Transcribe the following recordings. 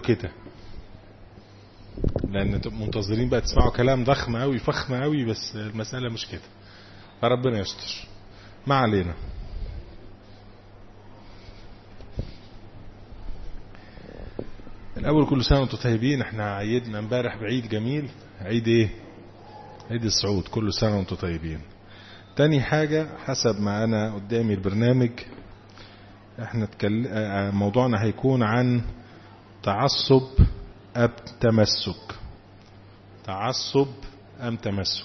كده لان تبقوا منتظرين بقى تسمعوا كلام ضخم قوي فخم قوي بس المسألة مش كده فربنا يستر ما علينا الأول كل سنة وانتم طيبين احنا عيدنا امبارح بعيد جميل عيد ايه عيد الصعود كل سنة وانتم طيبين تاني حاجة حسب ما أنا قدامي البرنامج احنا تكل... موضوعنا هيكون عن تعصب أم تمسك تعصب أم تمسك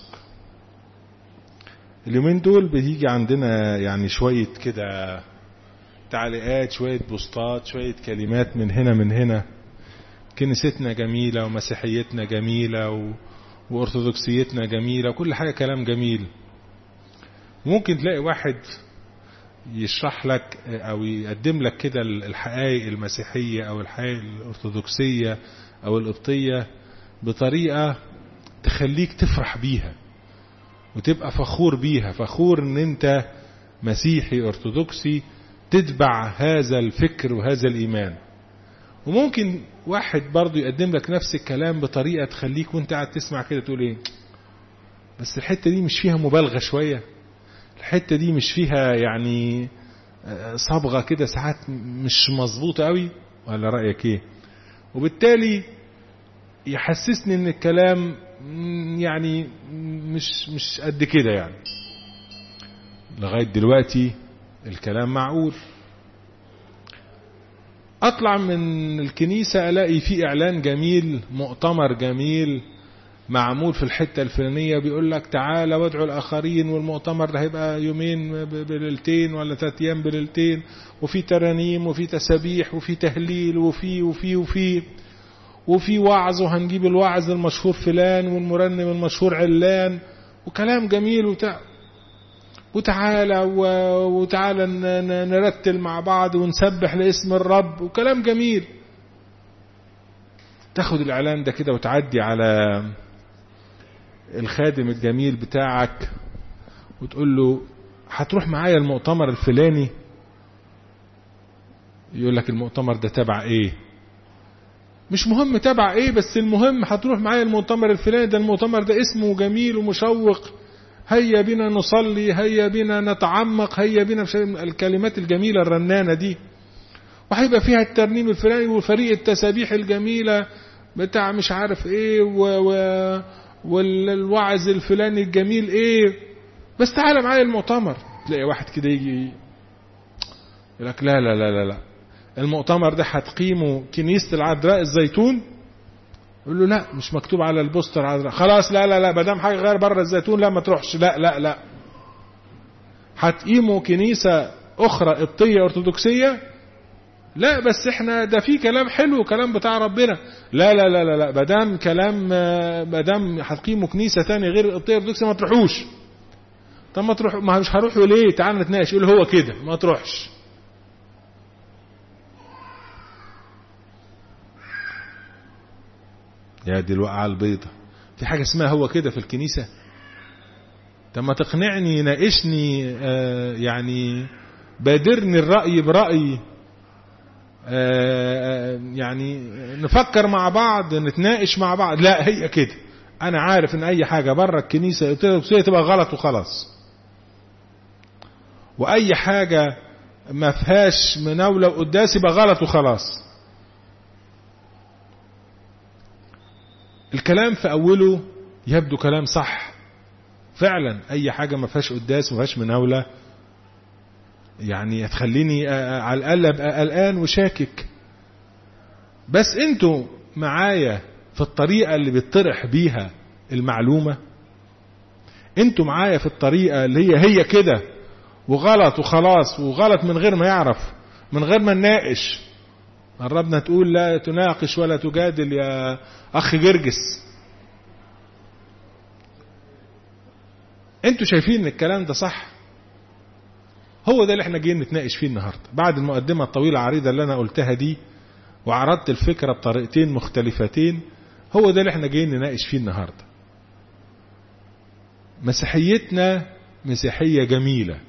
اليومين دول بيجي عندنا يعني شوية كده تعليقات شوية بوستات شوية كلمات من هنا من هنا كنيستنا جميلة ومسيحيتنا جميلة و... وأرثوذكسيتنا جميلة وكل حاجة كلام جميل ممكن تلاقي واحد يشرح لك أو يقدم لك كده الحقائق المسيحية أو الحقائق الأرثوذكسية أو القبطية بطريقة تخليك تفرح بيها وتبقى فخور بيها فخور ان انت مسيحي ارثوذكسي تتبع هذا الفكر وهذا الايمان وممكن واحد برضو يقدم لك نفس الكلام بطريقة تخليك وانت قاعد تسمع كده تقول ايه بس الحتة دي مش فيها مبالغة شوية الحتة دي مش فيها يعني صبغة كده ساعات مش مظبوطة قوي ولا رأيك ايه وبالتالي يحسسني ان الكلام يعني مش مش قد كده يعني لغاية دلوقتي الكلام معقول اطلع من الكنيسة الاقي في اعلان جميل مؤتمر جميل معمول في الحتة الفلانية بيقول لك تعالى وادعوا الاخرين والمؤتمر ده هيبقى يومين بليلتين ولا ثلاث ايام بليلتين وفي ترانيم وفي تسابيح وفي تهليل وفي وفي وفي وفي وعظ وهنجيب الوعظ المشهور فلان والمرنم المشهور علان وكلام جميل وتع... وتعالى وتعالى نرتل مع بعض ونسبح لاسم الرب وكلام جميل تاخد الاعلان ده كده وتعدي على الخادم الجميل بتاعك وتقول له هتروح معايا المؤتمر الفلاني يقول لك المؤتمر ده تبع ايه مش مهم تبع ايه بس المهم هتروح معايا المؤتمر الفلاني ده المؤتمر ده اسمه جميل ومشوق هيا بنا نصلي هيا بنا نتعمق هيا بنا الكلمات الجميلة الرنانة دي وهيبقى فيها الترنيم الفلاني وفريق التسابيح الجميلة بتاع مش عارف ايه و... و... والوعظ الفلاني الجميل ايه بس تعالى معايا المؤتمر تلاقي واحد كده يجي يقول لك لا لا لا لا لا المؤتمر ده هتقيمه كنيسة العذراء الزيتون يقول له لا مش مكتوب على البوستر عذراء خلاص لا لا لا ما دام حاجه غير بره الزيتون لا ما تروحش لا لا لا هتقيموا كنيسة أخرى قبطية أرثوذكسية لا بس احنا ده في كلام حلو كلام بتاع ربنا لا لا لا لا لا ما دام كلام ما دام هتقيموا كنيسة تانية غير القبطية الأرثوذكسية ما تروحوش طب ما تروح ما مش هروحوا ليه تعال نتناقش يقول هو كده ما تروحش يا دي الوقعة البيضة في حاجة اسمها هو كده في الكنيسة طب ما تقنعني ناقشني آه يعني بادرني الرأي برأي آه يعني نفكر مع بعض نتناقش مع بعض لا هي كده انا عارف ان اي حاجة بره الكنيسة تبقى غلط وخلاص واي حاجة ما فيهاش مناولة وقداس يبقى غلط وخلاص الكلام في اوله يبدو كلام صح فعلا اي حاجة ما فيهاش قداس ما فيهاش مناولة يعني هتخليني على الاقل ابقى قلقان وشاكك بس انتوا معايا في الطريقة اللي بيطرح بيها المعلومة انتوا معايا في الطريقة اللي هي هي كده وغلط وخلاص وغلط من غير ما يعرف من غير ما نناقش قربنا تقول لا تناقش ولا تجادل يا اخ جرجس انتوا شايفين ان الكلام ده صح هو ده اللي احنا جايين نتناقش فيه النهارده بعد المقدمه الطويله العريضه اللي انا قلتها دي وعرضت الفكره بطريقتين مختلفتين هو ده اللي احنا جايين نناقش فيه النهارده مسيحيتنا مسيحيه جميله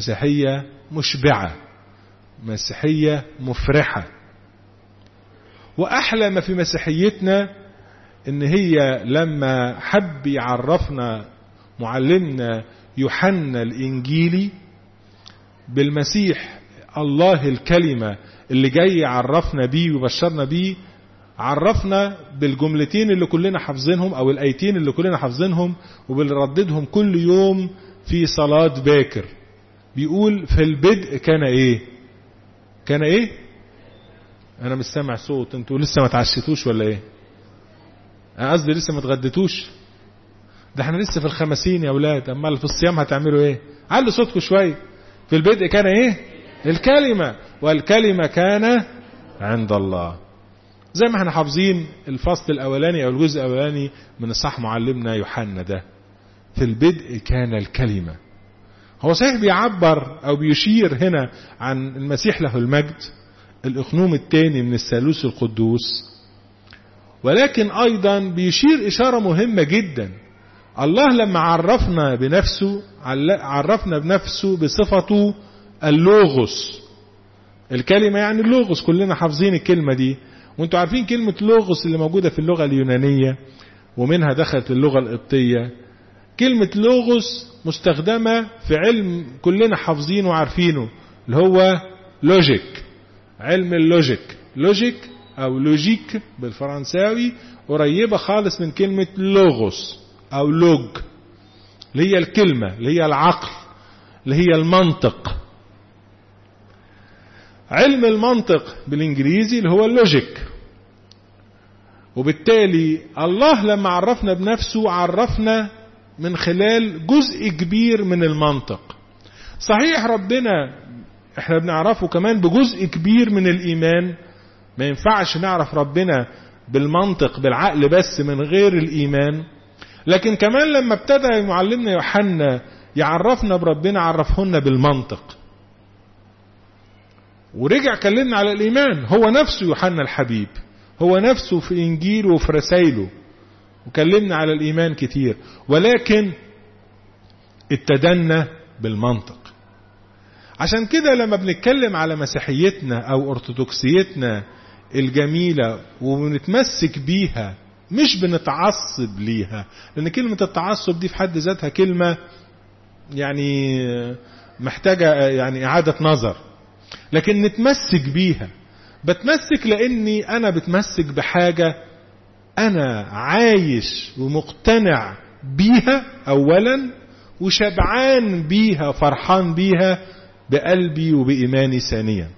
مسيحيه مشبعه مسيحيه مفرحه وأحلى ما في مسيحيتنا إن هي لما حب يعرفنا معلمنا يوحنا الإنجيلي بالمسيح الله الكلمة اللي جاي يعرفنا بيه ويبشرنا بيه عرفنا بالجملتين اللي كلنا حافظينهم او الايتين اللي كلنا حافظينهم وبنرددهم كل يوم في صلاة باكر بيقول في البدء كان ايه كان ايه انا مش سامع صوت انتوا لسه ما تعشتوش ولا ايه انا قصدي لسه ما اتغديتوش ده احنا لسه في الخمسين يا اولاد امال في الصيام هتعملوا ايه علوا صوتكم شويه في البدء كان ايه الكلمة والكلمة كان عند الله زي ما احنا حافظين الفصل الاولاني او الجزء الاولاني من الصح معلمنا يوحنا ده في البدء كان الكلمة هو صحيح بيعبر او بيشير هنا عن المسيح له المجد الاقنوم الثاني من الثالوث القدوس ولكن ايضا بيشير اشارة مهمة جدا الله لما عرفنا بنفسه عرفنا بنفسه بصفته اللوغوس الكلمة يعني اللوغوس كلنا حافظين الكلمة دي وانتوا عارفين كلمة لوغوس اللي موجودة في اللغة اليونانية ومنها دخلت اللغة القبطية كلمة لوغوس مستخدمة في علم كلنا حافظينه وعارفينه اللي هو لوجيك علم اللوجيك لوجيك او لوجيك بالفرنساوي قريبة خالص من كلمة لوغوس او لوج اللي هي الكلمة اللي هي العقل اللي هي المنطق علم المنطق بالانجليزي اللي هو اللوجيك وبالتالي الله لما عرفنا بنفسه عرفنا من خلال جزء كبير من المنطق صحيح ربنا احنا بنعرفه كمان بجزء كبير من الايمان ما ينفعش نعرف ربنا بالمنطق بالعقل بس من غير الايمان لكن كمان لما ابتدى معلمنا يوحنا يعرفنا بربنا عرفهن بالمنطق ورجع كلمنا على الإيمان هو نفسه يوحنا الحبيب هو نفسه في إنجيله وفي رسائله وكلمنا على الإيمان كتير ولكن ابتدنا بالمنطق عشان كده لما بنتكلم على مسيحيتنا أو أرثوذكسيتنا الجميلة وبنتمسك بيها مش بنتعصب ليها لأن كلمة التعصب دي في حد ذاتها كلمة يعني محتاجة يعني إعادة نظر لكن نتمسك بيها بتمسك لاني انا بتمسك بحاجة انا عايش ومقتنع بيها اولا وشبعان بيها فرحان بيها بقلبي وبإيماني ثانيا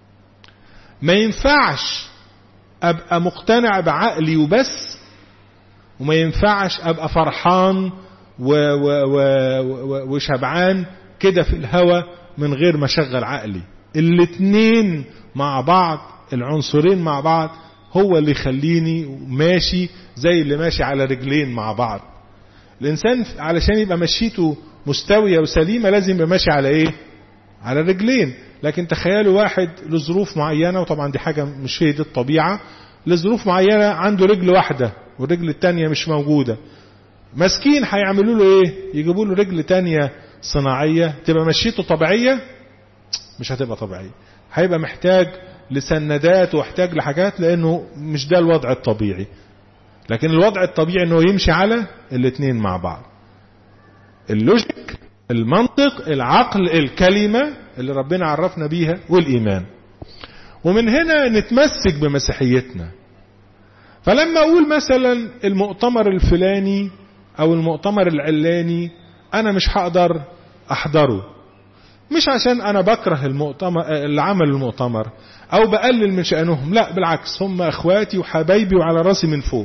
ما ينفعش ابقى مقتنع بعقلي وبس وما ينفعش ابقى فرحان و و و و وشبعان كده في الهوى من غير ما اشغل عقلي الاتنين مع بعض العنصرين مع بعض هو اللي يخليني ماشي زي اللي ماشي على رجلين مع بعض الانسان علشان يبقى مشيته مستوية وسليمة لازم يبقى ماشي على ايه على رجلين لكن تخيلوا واحد لظروف معينة وطبعا دي حاجة مش هي دي الطبيعة لظروف معينة عنده رجل واحدة والرجل التانية مش موجودة مسكين هيعملوا له ايه يجيبوا له رجل تانية صناعية تبقى مشيته طبيعية مش هتبقى طبيعية هيبقى محتاج لسندات واحتاج لحاجات لانه مش ده الوضع الطبيعي لكن الوضع الطبيعي انه يمشي على الاثنين مع بعض اللوجيك المنطق العقل الكلمة اللي ربنا عرفنا بيها والايمان ومن هنا نتمسك بمسيحيتنا فلما اقول مثلا المؤتمر الفلاني او المؤتمر العلاني انا مش هقدر احضره مش عشان انا بكره المؤتمر اللي عمل المؤتمر او بقلل من شأنهم لا بالعكس هم اخواتي وحبايبي وعلى راسي من فوق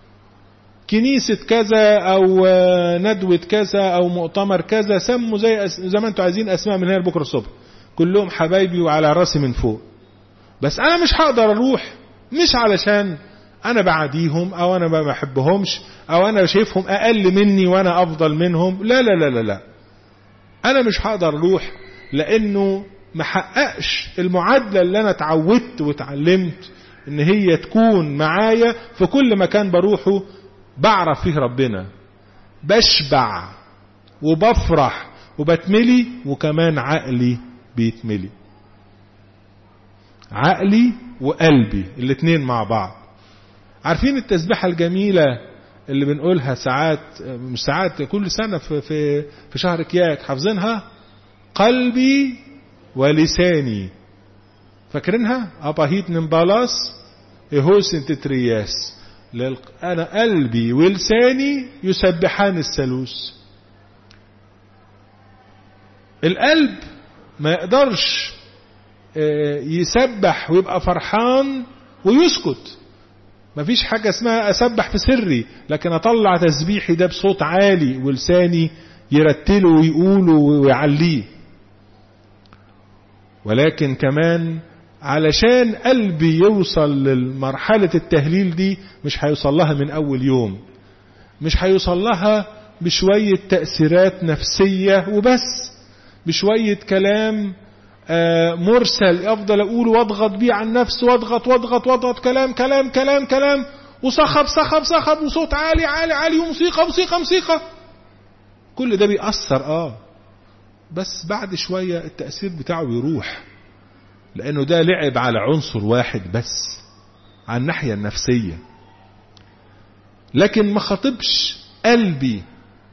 كنيسة كذا او ندوة كذا او مؤتمر كذا سموا زي زي ما انتوا عايزين اسماء من هنا لبكره الصبح كلهم حبايبي وعلى راسي من فوق بس انا مش هقدر اروح مش علشان انا بعاديهم او انا ما بحبهمش او انا شايفهم اقل مني وانا افضل منهم لا لا لا لا لا انا مش هقدر اروح لانه ما حققش المعادلة اللي انا اتعودت واتعلمت ان هي تكون معايا في كل مكان بروحه بعرف فيه ربنا بشبع وبفرح وبتملي وكمان عقلي بيتملي عقلي وقلبي الاتنين مع بعض عارفين التسبيحة الجميلة اللي بنقولها ساعات مش ساعات كل سنة في, في, في شهر كياك حافظينها قلبي ولساني فاكرينها أباهيت نمبالاس إهوسن تترياس أنا قلبي ولساني يسبحان الثالوث القلب ما يقدرش يسبح ويبقى فرحان ويسكت مفيش حاجة اسمها أسبح في سري لكن أطلع تسبيحي ده بصوت عالي ولساني يرتله ويقوله ويعليه ولكن كمان علشان قلبي يوصل لمرحلة التهليل دي مش هيوصل لها من أول يوم مش هيوصل لها بشوية تأثيرات نفسية وبس بشوية كلام مرسل افضل اقول واضغط بيه عن نفسي واضغط واضغط واضغط كلام كلام كلام كلام وصخب صخب صخب وصوت عالي عالي عالي وموسيقى موسيقى موسيقى كل ده بيأثر اه بس بعد شوية التأثير بتاعه يروح لأنه ده لعب على عنصر واحد بس على الناحية النفسية لكن ما خاطبش قلبي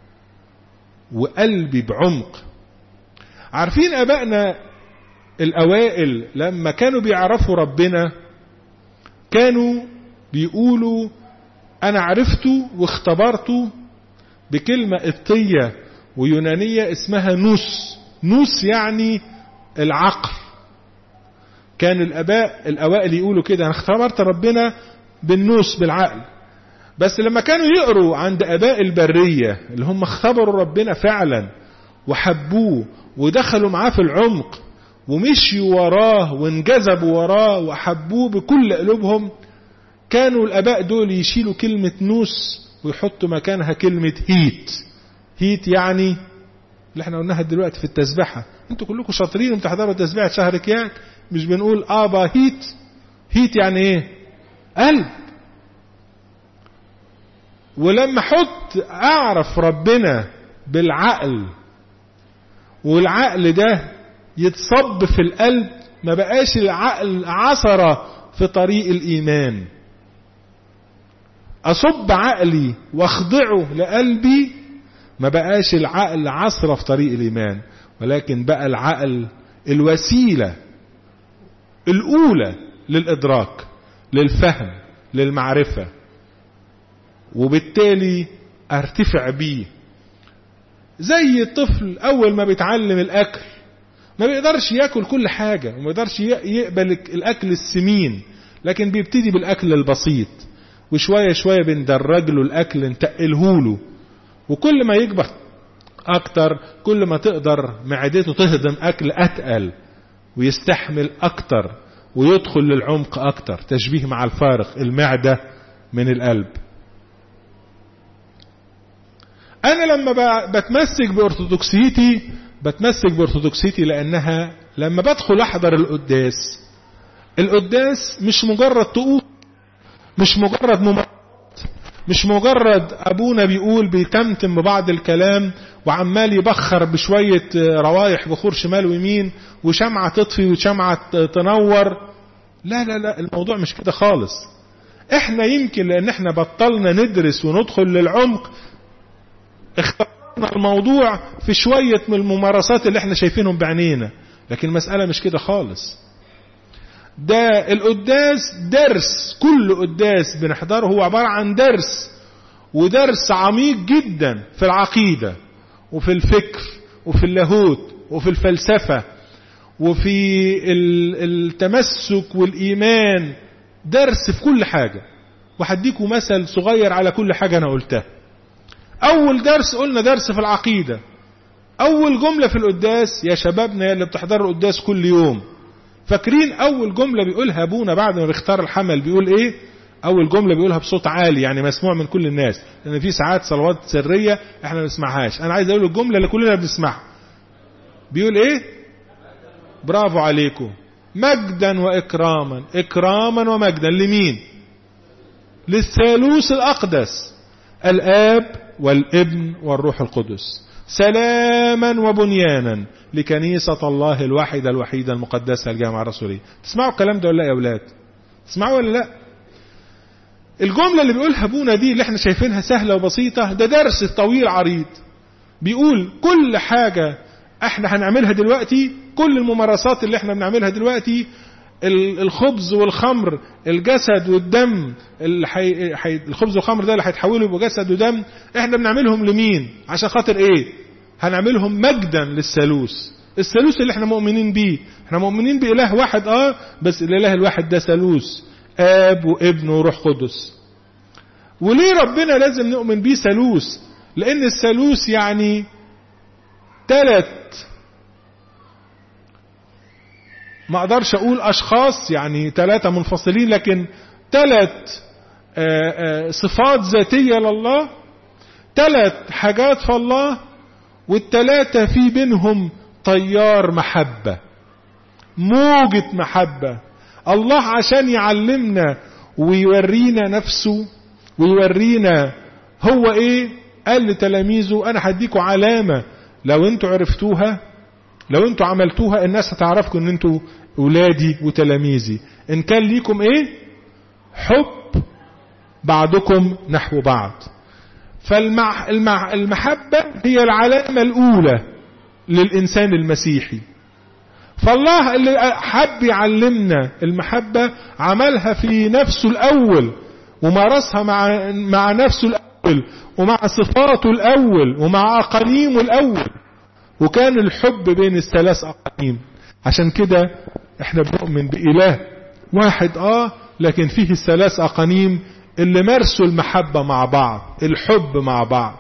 وقلبي بعمق عارفين أبائنا الأوائل لما كانوا بيعرفوا ربنا كانوا بيقولوا أنا عرفته واختبرته بكلمة قبطية ويونانية اسمها نوس نوس يعني العقل كان الآباء الأوائل يقولوا كده أنا اختبرت ربنا بالنوس بالعقل بس لما كانوا يقروا عند آباء البرية اللي هم اختبروا ربنا فعلا وحبوه ودخلوا معاه في العمق ومشيوا وراه وانجذبوا وراه وحبوه بكل قلوبهم كانوا الاباء دول يشيلوا كلمة نوس ويحطوا مكانها كلمة هيت هيت يعني اللي احنا قلناها دلوقتي في التسبحة انتوا كلكم شاطرين وبتحضروا تسبيحة شهر كياك مش بنقول ابا هيت هيت يعني ايه قلب ولما حط اعرف ربنا بالعقل والعقل ده يتصب في القلب ما بقاش العقل عثرة في طريق الإيمان أصب عقلي واخضعه لقلبي ما بقاش العقل عثرة في طريق الإيمان ولكن بقى العقل الوسيلة الأولى للإدراك للفهم للمعرفة وبالتالي ارتفع بيه زي الطفل أول ما بيتعلم الأكل ما بيقدرش ياكل كل حاجة وما يقدرش يقبل الأكل السمين لكن بيبتدي بالأكل البسيط وشوية شوية بندرج له الأكل نتقله له وكل ما يكبر أكتر كل ما تقدر معدته تهضم أكل أتقل ويستحمل أكتر ويدخل للعمق أكتر تشبيه مع الفارق المعدة من القلب أنا لما بتمسك بأرثوذكسيتي بتمسك بأرثوذكسيتي لأنها لما بدخل أحضر القداس القداس مش مجرد طقوس مش مجرد ممارسات مش مجرد أبونا بيقول بيتمتم ببعض الكلام وعمال يبخر بشوية روايح بخور شمال ويمين وشمعة تطفي وشمعة تنور لا لا لا الموضوع مش كده خالص احنا يمكن لان احنا بطلنا ندرس وندخل للعمق اخترنا الموضوع في شوية من الممارسات اللي احنا شايفينهم بعينينا لكن المسألة مش كده خالص ده القداس درس كل قداس بنحضره هو عبارة عن درس ودرس عميق جدا في العقيدة وفي الفكر وفي اللاهوت وفي الفلسفة وفي التمسك والإيمان درس في كل حاجة وهديكم مثل صغير على كل حاجة أنا قلتها أول درس قلنا درس في العقيدة أول جملة في القداس يا شبابنا يا اللي بتحضروا القداس كل يوم فاكرين أول جملة بيقولها أبونا بعد ما بيختار الحمل بيقول إيه أول جملة بيقولها بصوت عالي يعني مسموع من كل الناس لأن في ساعات صلوات سرية إحنا ما بنسمعهاش أنا عايز أقول الجملة اللي كلنا بنسمعها بيقول إيه برافو عليكم مجدا وإكراما إكراما ومجدا لمين للثالوث الأقدس الآب والابن والروح القدس سلاما وبنيانا لكنيسة الله الواحدة الوحيدة المقدسة الجامعة الرسولية تسمعوا الكلام ده ولا يا أولاد اسمعوا ولا لا الجملة اللي بيقولها ابونا دي اللي احنا شايفينها سهلة وبسيطة ده درس طويل عريض بيقول كل حاجة احنا هنعملها دلوقتي كل الممارسات اللي احنا بنعملها دلوقتي الخبز والخمر الجسد والدم اللي حي... حي... الخبز والخمر ده اللي هيتحولوا يبقوا جسد ودم احنا بنعملهم لمين عشان خاطر ايه هنعملهم مجدا للثالوث الثالوث اللي احنا مؤمنين بيه احنا مؤمنين بإله واحد اه بس الإله الواحد ده ثالوث آب وابن وروح قدس وليه ربنا لازم نؤمن بيه ثالوث لأن الثالوث يعني ثلاث ما اقدرش اقول اشخاص يعني ثلاثة منفصلين لكن ثلاث صفات ذاتية لله ثلاث حاجات في الله والثلاثة في بينهم طيار محبة موجة محبة الله عشان يعلمنا ويورينا نفسه ويورينا هو ايه قال لتلاميذه انا هديكوا علامة لو انتوا عرفتوها لو انتوا عملتوها الناس هتعرفكم ان انتوا ولادي وتلاميذي ان كان ليكم ايه حب بعضكم نحو بعض فالمحبة هي العلامة الاولى للانسان المسيحي فالله اللي حب يعلمنا المحبة عملها في نفسه الاول ومارسها مع, مع نفسه الاول ومع صفاته الاول ومع اقانيمه الاول وكان الحب بين الثلاث أقانيم عشان كده احنا بنؤمن بإله واحد اه لكن فيه الثلاث أقانيم اللي مارسوا المحبة مع بعض الحب مع بعض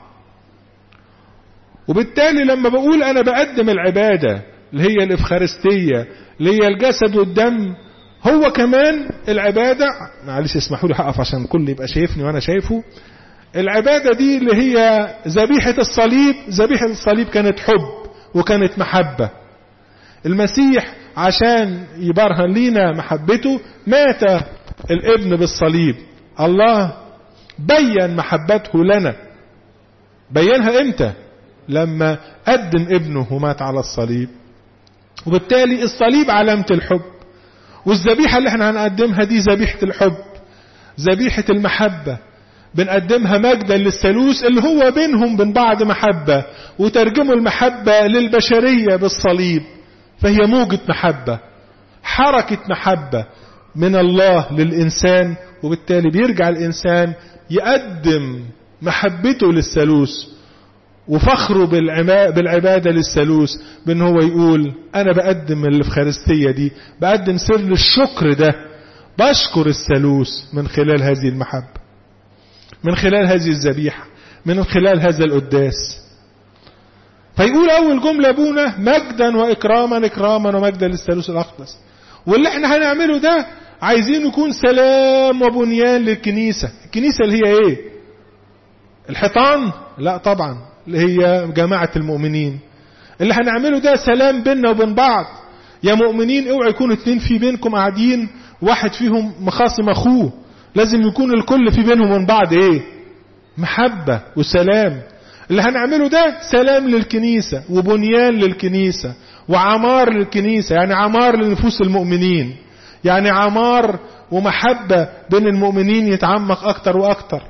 وبالتالي لما بقول أنا بقدم العبادة اللي هي الإفخارستية اللي هي الجسد والدم هو كمان العبادة معلش اسمحوا لي هقف عشان الكل يبقى شايفني وأنا شايفه العبادة دي اللي هي ذبيحة الصليب ذبيحة الصليب كانت حب وكانت محبة المسيح عشان يبرهن لينا محبته مات الابن بالصليب الله بين محبته لنا بينها امتى لما قدم ابنه ومات على الصليب وبالتالي الصليب علامة الحب والذبيحة اللي احنا هنقدمها دي ذبيحة الحب ذبيحة المحبة بنقدمها مجدا للثالوث اللي هو بينهم بين بعض محبة وترجموا المحبة للبشرية بالصليب فهي موجة محبة حركة محبة من الله للإنسان وبالتالي بيرجع الإنسان يقدم محبته للثالوث وفخره بالعبادة للثالوث بأن هو يقول أنا بقدم الإفخارستية دي بقدم سر الشكر ده بشكر الثالوث من خلال هذه المحبة من خلال هذه الذبيحة من خلال هذا القداس فيقول أول جملة أبونا مجدا وإكراما إكراما ومجدا للثالوث الأقدس واللي احنا هنعمله ده عايزين يكون سلام وبنيان للكنيسة الكنيسة اللي هي ايه الحيطان لا طبعا اللي هي جماعة المؤمنين اللي هنعمله ده سلام بيننا وبين بعض يا مؤمنين اوعى يكون اتنين في بينكم قاعدين واحد فيهم مخاصم اخوه لازم يكون الكل في بينهم وبين بعض ايه محبة وسلام اللي هنعمله ده سلام للكنيسة وبنيان للكنيسة وعمار للكنيسة يعني عمار لنفوس المؤمنين يعني عمار ومحبة بين المؤمنين يتعمق أكتر وأكتر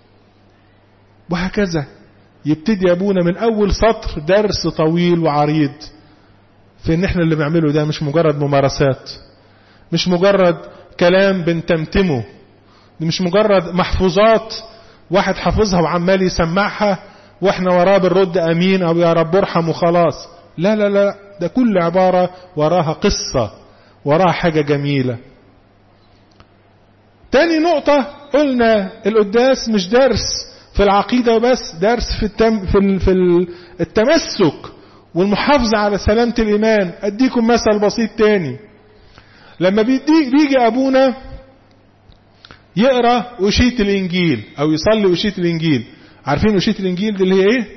وهكذا يبتدي أبونا من أول سطر درس طويل وعريض في إن إحنا اللي بنعمله ده مش مجرد ممارسات مش مجرد كلام بنتمتمه دي مش مجرد محفوظات واحد حافظها وعمال يسمعها واحنا وراه بنرد امين او يا رب ارحم وخلاص لا لا لا ده كل عبارة وراها قصة وراها حاجة جميلة تاني نقطة قلنا القداس مش درس في العقيدة وبس درس في, التم في, في التمسك والمحافظة على سلامة الإيمان أديكم مثل بسيط تاني لما بيجي أبونا يقرأ أشية الإنجيل أو يصلي أشية الإنجيل عارفين أشية الإنجيل دي اللي هي إيه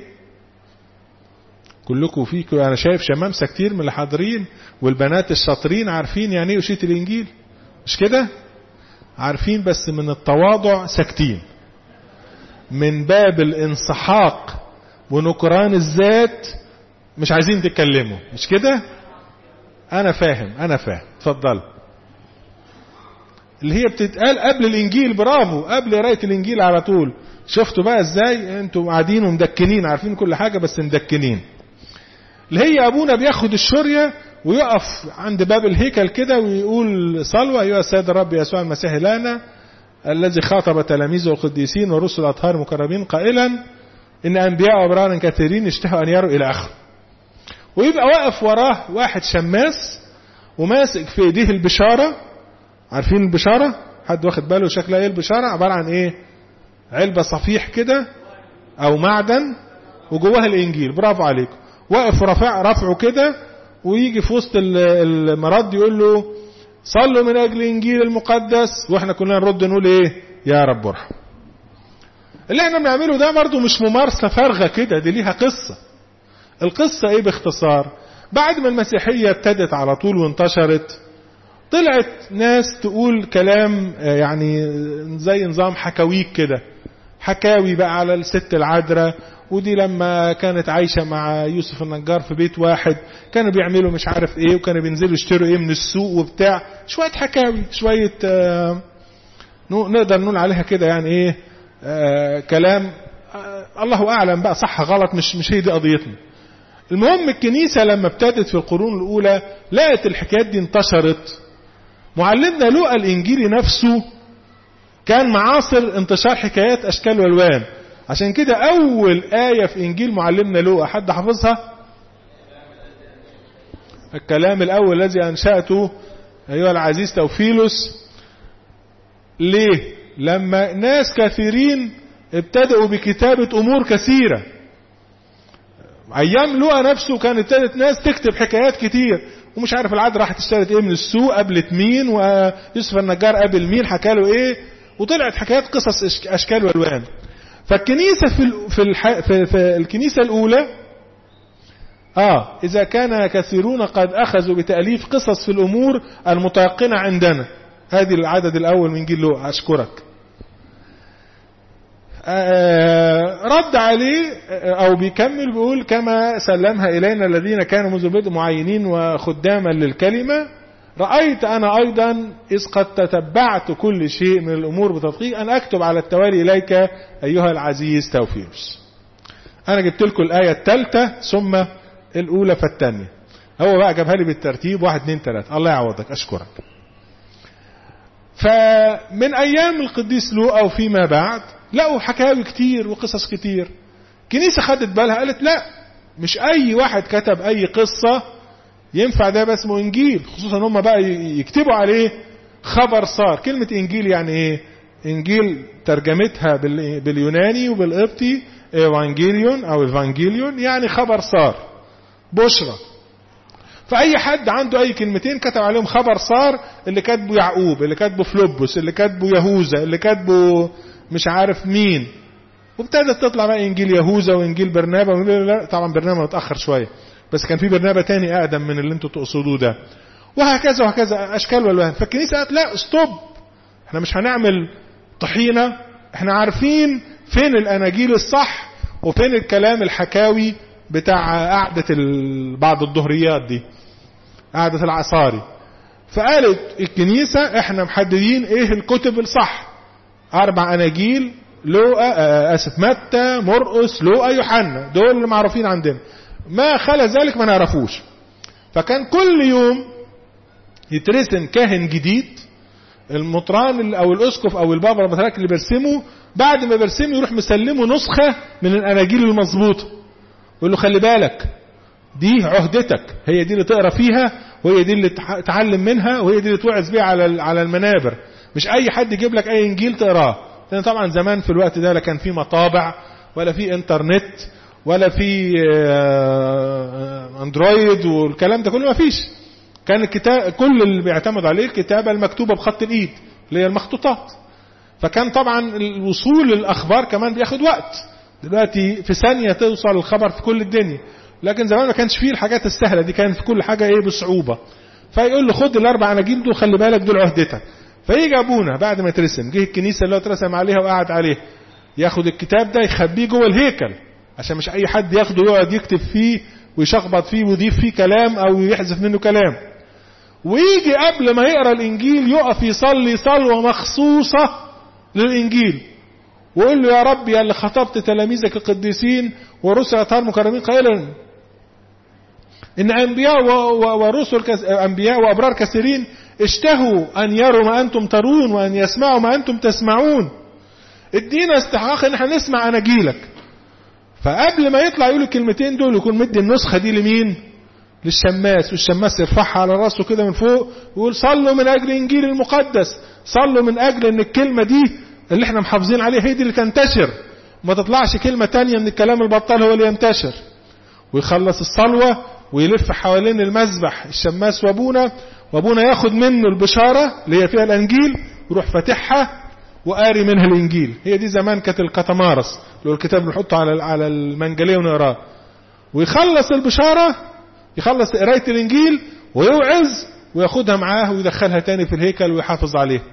كلكم فيكم أنا شايف شمامسة كتير من اللي حاضرين والبنات الشاطرين عارفين يعني إيه أشية الإنجيل مش كده عارفين بس من التواضع ساكتين من باب الانسحاق ونكران الذات مش عايزين تتكلموا مش كده انا فاهم انا فاهم اتفضل اللي هي بتتقال قبل الانجيل برافو قبل قرايه الانجيل على طول شفتوا بقى ازاي انتوا قاعدين ومدكنين عارفين كل حاجه بس مدكنين اللي هي ابونا بياخد الشوريه ويقف عند باب الهيكل كده ويقول صلوه ايها السيد الرب يسوع المسيح لنا الذي خاطب تلاميذه القديسين ورسل الاطهار المكرمين قائلا ان انبياء وابرار كثيرين اشتهوا ان يروا الى اخره ويبقى واقف وراه واحد شماس وماسك في ايديه البشاره عارفين البشاره حد واخد باله شكلها ايه البشاره عباره عن ايه علبه صفيح كده او معدن وجواها الانجيل برافو عليكم واقف رافع رفعه كده ويجي في وسط المرض يقول له صلوا من اجل الانجيل المقدس واحنا كلنا نرد نقول ايه يا رب ارحم اللي احنا بنعمله ده برضه مش ممارسه فارغه كده دي ليها قصه القصه ايه باختصار بعد ما المسيحيه ابتدت على طول وانتشرت طلعت ناس تقول كلام يعني زي نظام حكاويك كده حكاوي بقى على الست العذراء ودي لما كانت عايشة مع يوسف النجار في بيت واحد كانوا بيعملوا مش عارف ايه وكانوا بينزلوا يشتروا ايه من السوق وبتاع شوية حكاوي شوية آه نقدر نقول عليها كده يعني ايه آه كلام آه الله اعلم بقى صح غلط مش مش هي دي قضيتنا المهم الكنيسة لما ابتدت في القرون الاولى لقت الحكايات دي انتشرت معلمنا لوقا الانجيلي نفسه كان معاصر انتشار حكايات اشكال والوان عشان كده اول آية في انجيل معلمنا لوقا حد حافظها الكلام الاول الذي انشأته ايها العزيز توفيلوس ليه لما ناس كثيرين ابتدأوا بكتابة امور كثيرة ايام لوقا نفسه كان ابتدت ناس تكتب حكايات كتير ومش عارف العاد راحت اشترت ايه من السوق قابلت مين ويوسف النجار قابل مين حكى له ايه وطلعت حكايات قصص اشكال والوان فالكنيسة في, في, الح... في, في الكنيسة الأولى آه إذا كان كثيرون قد أخذوا بتأليف قصص في الأمور المتيقنة عندنا هذه العدد الأول من جيل لوقا أشكرك آه رد عليه أو بيكمل بيقول كما سلمها إلينا الذين كانوا منذ بدء معينين وخداما للكلمة رأيت أنا أيضا إذ قد تتبعت كل شيء من الأمور بتدقيق أن أكتب على التوالي إليك أيها العزيز توفيروس أنا جبت لكم الآية الثالثة ثم الأولى فالثانية هو بقى جابها لي بالترتيب واحد اثنين ثلاثة الله يعوضك أشكرك فمن أيام القديس لوقا وفيما بعد لقوا حكاوي كتير وقصص كتير كنيسة خدت بالها قالت لا مش أي واحد كتب أي قصة ينفع ده بس اسمه انجيل خصوصا هم بقى يكتبوا عليه خبر صار كلمة انجيل يعني ايه انجيل ترجمتها باليوناني وبالقبطي ايفانجيليون او ايفانجيليون يعني خبر صار بشرى فاي حد عنده اي كلمتين كتب عليهم خبر صار اللي كاتبه يعقوب اللي كاتبه فلوبوس اللي كاتبه يهوذا اللي كاتبه مش عارف مين وابتدت تطلع بقى انجيل يهوذا وانجيل برنابا طبعا برنابا متاخر شويه بس كان في برنامج تاني اقدم من اللي انتوا تقصدوه ده وهكذا وهكذا اشكال والوان فالكنيسه قالت لا ستوب احنا مش هنعمل طحينه احنا عارفين فين الاناجيل الصح وفين الكلام الحكاوي بتاع قعده بعض الظهريات دي قعده العصاري فقالت الكنيسه احنا محددين ايه الكتب الصح اربع اناجيل لوقا اسف متى مرقس لوقا يوحنا دول اللي معروفين عندنا ما خلا ذلك ما نعرفوش فكان كل يوم يترسم كاهن جديد المطران او الاسقف او البابا المتراك اللي بيرسمه بعد ما بيرسمه يروح مسلمه نسخة من الاناجيل المظبوطة يقول له خلي بالك دي عهدتك هي دي اللي تقرا فيها وهي دي اللي تعلم منها وهي دي اللي توعظ بيها على على المنابر مش اي حد يجيب لك اي انجيل تقراه لان طبعا زمان في الوقت ده لا كان في مطابع ولا في انترنت ولا في اندرويد والكلام ده كله ما فيش كان الكتاب كل اللي بيعتمد عليه الكتابة المكتوبة بخط الايد اللي هي المخطوطات فكان طبعا الوصول للاخبار كمان بياخد وقت دلوقتي في ثانية توصل الخبر في كل الدنيا لكن زمان ما كانش فيه الحاجات السهلة دي كانت كل حاجة ايه بصعوبة فيقول له خد الاربع اناجيل دول خلي بالك دول عهدتك فيجي ابونا بعد ما يترسم جه الكنيسة اللي هو اترسم عليها وقعد عليها ياخد الكتاب ده يخبيه جوه الهيكل عشان مش اي حد ياخده يقعد يكتب فيه ويشخبط فيه ويضيف فيه كلام او يحذف منه كلام ويجي قبل ما يقرا الانجيل يقف يصلي صلوه مخصوصه للانجيل ويقول له يا رب يا اللي خطبت تلاميذك القديسين ورسل اطهار مكرمين قائلا ان انبياء ورسل كس... انبياء وابرار كثيرين اشتهوا ان يروا ما انتم ترون وان يسمعوا ما انتم تسمعون ادينا استحقاق ان احنا نسمع اناجيلك فقبل ما يطلع يقول الكلمتين دول يكون مدي النسخه دي لمين للشماس والشماس يرفعها على راسه كده من فوق ويقول صلوا من اجل الانجيل المقدس صلوا من اجل ان الكلمه دي اللي احنا محافظين عليها هي دي اللي تنتشر ما تطلعش كلمه تانية من الكلام البطال هو اللي ينتشر ويخلص الصلوه ويلف حوالين المذبح الشماس وابونا وابونا ياخد منه البشاره اللي هي فيها الانجيل ويروح فاتحها وقاري منها الانجيل هي دي زمان كانت الكتمارس اللي هو الكتاب اللي نحطه على على المنجليه ونقراه ويخلص البشاره يخلص قرايه الانجيل ويوعظ وياخدها معاه ويدخلها تاني في الهيكل ويحافظ عليها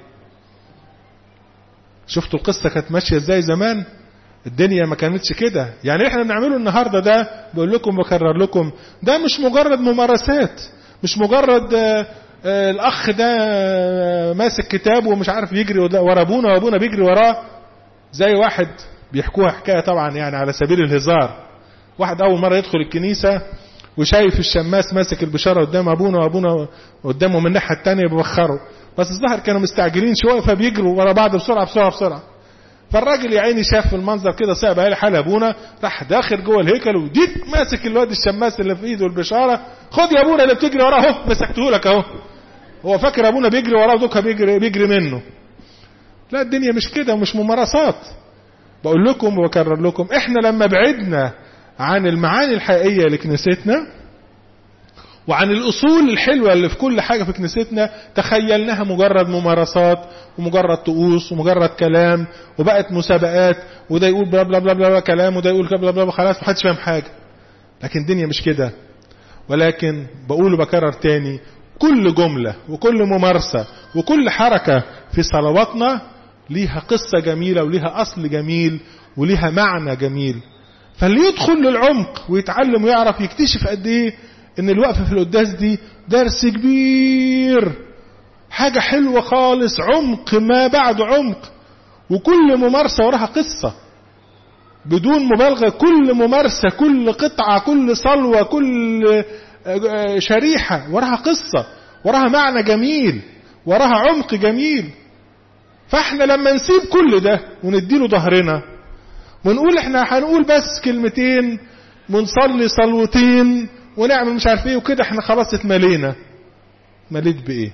شفتوا القصه كانت ماشيه ازاي زمان الدنيا ما كانتش كده يعني احنا بنعمله النهارده ده بقول لكم بكرر لكم ده مش مجرد ممارسات مش مجرد آآ آآ الاخ ده ماسك كتاب ومش عارف يجري ورا ابونا وابونا بيجري وراه زي واحد بيحكوها حكايه طبعا يعني على سبيل الهزار واحد اول مره يدخل الكنيسه وشايف الشماس ماسك البشاره قدام ابونا وابونا قدامه من الناحيه الثانيه بيوخروا بس الظاهر كانوا مستعجلين شويه فبيجروا ورا بعض بسرعه بسرعه بسرعه فالراجل يا عيني شاف المنظر كده صعب عليه حال ابونا راح داخل جوه الهيكل وديك ماسك الواد الشماس اللي في ايده البشاره خد يا ابونا اللي بتجري وراه اهو مسكته لك اهو هو فاكر ابونا بيجري وراه دوكا بيجري بيجري منه لا الدنيا مش كده ومش ممارسات بقول لكم وبكرر لكم احنا لما بعدنا عن المعاني الحقيقيه لكنيستنا وعن الاصول الحلوه اللي في كل حاجه في كنيستنا تخيلناها مجرد ممارسات ومجرد طقوس ومجرد كلام وبقت مسابقات وده يقول بلا بلا بلا بلا كلام وده يقول بلا بلا خلاص محدش فاهم حاجه لكن الدنيا مش كده ولكن بقول وبكرر تاني كل جمله وكل ممارسه وكل حركه في صلواتنا ليها قصه جميله وليها اصل جميل وليها معنى جميل فاللي يدخل للعمق ويتعلم ويعرف يكتشف قد ايه ان الوقفه في القداس دي درس كبير حاجة حلوة خالص عمق ما بعد عمق وكل ممارسة وراها قصة بدون مبالغة كل ممارسة كل قطعة كل صلوة كل شريحة وراها قصة وراها معنى جميل وراها عمق جميل فاحنا لما نسيب كل ده ونديله ظهرنا ونقول احنا هنقول بس كلمتين ونصلي صلوتين ونعمل مش عارف ايه وكده احنا خلاص اتملينا مليت بايه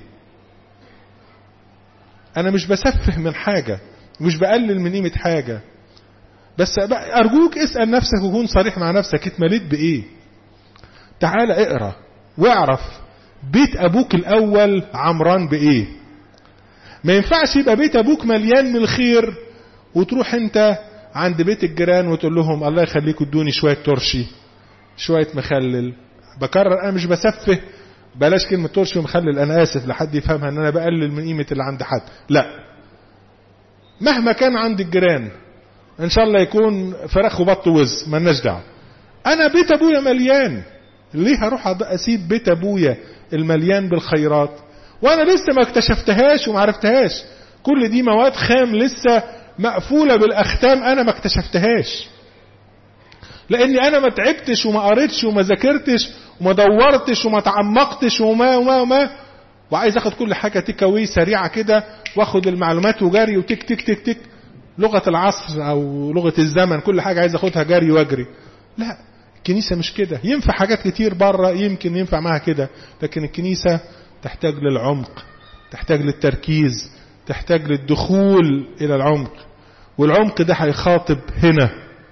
انا مش بسفه من حاجة مش بقلل من قيمة حاجة بس ارجوك اسأل نفسك وكون صريح مع نفسك اتمليت بايه تعال اقرا واعرف بيت ابوك الاول عمران بايه ما ينفعش يبقى بيت ابوك مليان من الخير وتروح انت عند بيت الجيران وتقول لهم الله يخليكم ادوني شويه ترشي شويه مخلل بكرر انا مش بسفه بلاش كلمه ترشي ومخلل انا اسف لحد يفهمها ان انا بقلل من قيمه اللي عند حد لا مهما كان عند الجيران ان شاء الله يكون فراخ وبط وز مالناش دعوه انا بيت ابويا مليان ليه هروح اسيب بيت ابويا المليان بالخيرات وانا لسه ما اكتشفتهاش وما عرفتهاش كل دي مواد خام لسه مقفولة بالاختام انا ما اكتشفتهاش لاني انا ما تعبتش وما قريتش وما ذاكرتش وما دورتش وما تعمقتش وما وما وما وعايز اخد كل حاجة تكاوي سريعة كده واخد المعلومات وجري وتك تك تك تك لغة العصر او لغة الزمن كل حاجة عايز اخدها جري واجري لا الكنيسة مش كده ينفع حاجات كتير بره يمكن ينفع معاها كده لكن الكنيسة تحتاج للعمق تحتاج للتركيز تحتاج للدخول إلى العمق والعمق ده هيخاطب هنا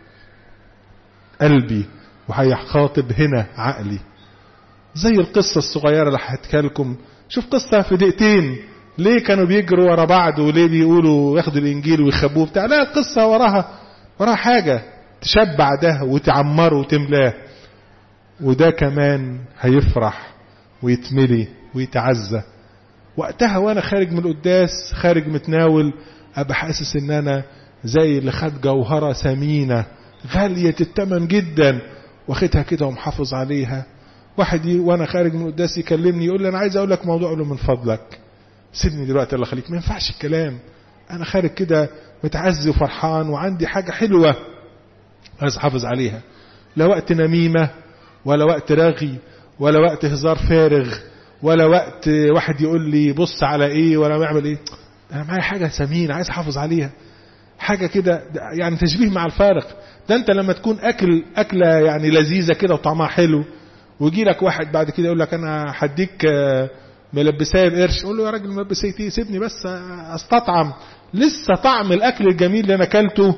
قلبي وهيخاطب هنا عقلي زي القصة الصغيرة اللي هحكيها لكم شوف قصة في دقيقتين ليه كانوا بيجروا ورا بعض وليه بيقولوا ياخدوا الإنجيل ويخبوه بتاع لا قصة وراها وراها حاجة تشبع ده وتعمره وتملاه وده كمان هيفرح ويتملي ويتعزى وقتها وانا خارج من القداس خارج متناول ابقى حاسس ان انا زي اللي خد جوهره ثمينه غاليه الثمن جدا واخدها كده ومحافظ عليها واحد ي... وانا خارج من قداسي يكلمني يقول لي انا عايز اقول لك موضوع اقول له من فضلك سيبني دلوقتي الله يخليك ما ينفعش الكلام انا خارج كده متعزي وفرحان وعندي حاجه حلوه عايز احافظ عليها لا وقت نميمه ولا وقت رغي ولا وقت هزار فارغ ولا وقت واحد يقول لي بص على ايه ولا بعمل ايه انا معايا حاجه ثمينه عايز احافظ عليها حاجه كده يعني تشبيه مع الفارق ده انت لما تكون اكل اكله يعني لذيذه كده وطعمها حلو ويجي لك واحد بعد كده يقول لك انا هديك ملبسايه بقرش قول له يا راجل ملبسايه ايه سيبني بس استطعم لسه طعم الاكل الجميل اللي انا اكلته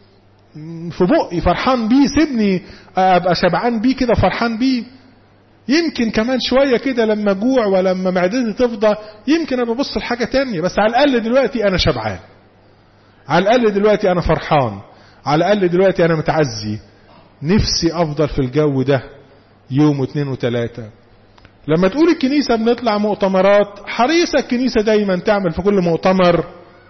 في بقي فرحان بيه سيبني ابقى شبعان بيه كده فرحان بيه يمكن كمان شويه كده لما جوع ولما معدتي تفضى يمكن ابقى ابص لحاجه تانية بس على الاقل دلوقتي انا شبعان على الاقل دلوقتي انا فرحان على الاقل دلوقتي انا متعزي نفسي افضل في الجو ده يوم واثنين وثلاثة لما تقول الكنيسة بنطلع مؤتمرات حريصة الكنيسة دايما تعمل في كل مؤتمر